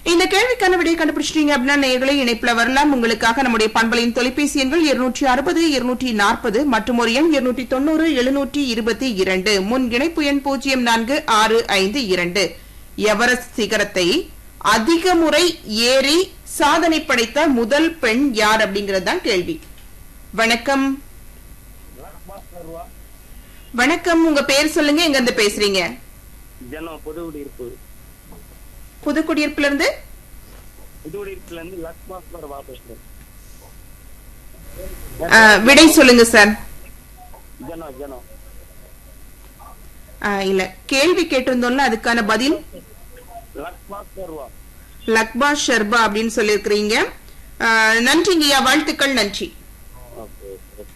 இந்த கேள்விக்கான விடையை கண்டுபிடிச்சிட்டீங்க அப்படின்னா நேர்களை இணைப்புல வரலாம் உங்களுக்காக நம்முடைய பண்பலையின் தொலைபேசி எண்கள் இருநூற்றி அறுபது இருநூற்றி நாற்பது மற்றும் ஒரு எண் இருநூற்றி தொண்ணூறு எழுநூற்றி இருபத்தி இரண்டு முன் இணைப்பு எண் பூஜ்ஜியம் நான்கு ஆறு ஐந்து இரண்டு எவரெஸ்ட் சிகரத்தை அதிக முறை ஏறி சாதனை படைத்த முதல் பெண் யார் அப்படிங்கறது தான் கேள்வி வணக்கம் வணக்கம் உங்க பேர் சொல்லுங்க எங்க இருந்து பேசுறீங்க ஜனம் புது குடியிருப்பு புதுக்குடியிருப்புல இருந்து புது குடியிருப்புல இருந்து லக்ஷ்மாஸ்வர் வா பேசுறேன் ஆ, விடை சொல்லுங்க சார் ஜனம் ஜனம் ஆ, இல்ல கேள்வி கேட்டிருந்தோம்ல அதுக்கான பதில் லக்ஷ்மாஸ்வர் வா லக்பா ஷர்பா அப்படின்னு சொல்லியிருக்கிறீங்க ஆ, நன்றிங்கய்யா வாழ்த்துக்கள் நன்றி ஓகே ஓகே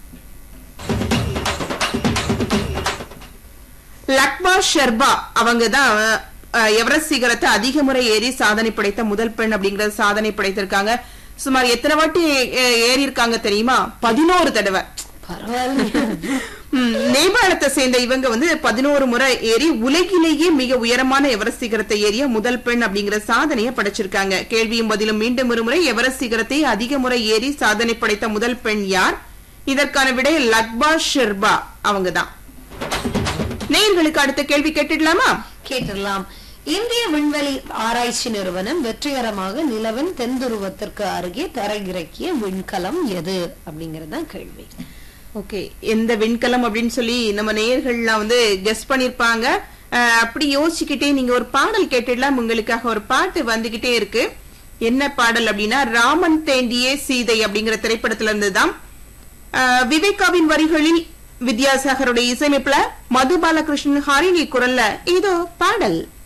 லக்பா ஷர்பா அவங்க தான் எவரெஸ்ட் சிகரத்தை அதிக முறை ஏறி சாதனை படைத்த முதல் பெண் அப்படிங்கறது சாதனை படைத்திருக்காங்க சுமார் எத்தனை வாட்டி ஏ- ஏறி இருக்காங்க தெரியுமா பதினோரு தடவை பரவாயில்ல ம், நேபாளத்தை சேர்ந்த இவங்க வந்து பதினோரு முறை ஏறி உலகிலேயே மிக உயரமான எவரெஸ்ட் சிகரத்தை ஏறிய முதல் பெண் அப்படிங்கிற சாதனையை படைச்சிருக்காங்க கேள்வியும் பதிலும் மீண்டும் ஒரு முறை எவரெஸ்ட் சிகரத்தை அதிக முறை ஏறி சாதனை படைத்த முதல் பெண் யார் இதற்கான விடை லக்பா ஷெர்பா அவங்கதான் நேயர்களுக்கு அடுத்த கேள்வி கேட்டுடலாமா கேட்டுடலாம் இந்திய விண்வெளி ஆராய்ச்சி நிறுவனம் வெற்றிகரமாக நிலவின் தென்துருவத்திற்கு அருகே தரையிறக்கிய விண்கலம் எது அப்படிங்கறது தான் கேள்வி ஓகே எந்த விண்கலம் அப்படின்னு சொல்லி நம்ம நேயர்கள்லாம் வந்து கெஸ் பண்ணிருப்பாங்க அஹ், அப்படி யோசிச்சுக்கிட்டே நீங்க ஒரு பாடல் கேட்டுடலாம் உங்களுக்காக ஒரு பாட்டு வந்துகிட்டே இருக்கு என்ன பாடல் அப்படின்னா ராமன் தேண்டியே சீதை அப்படிங்கிற திரைப்படத்துல இருந்து தான் அஹ், விவேகாவின் வரிகளில் வித்யாசாகருடைய இசையமைப்புல மது பாலகிருஷ்ணன் ஹரிணி குரல்ல இதோ பாடல்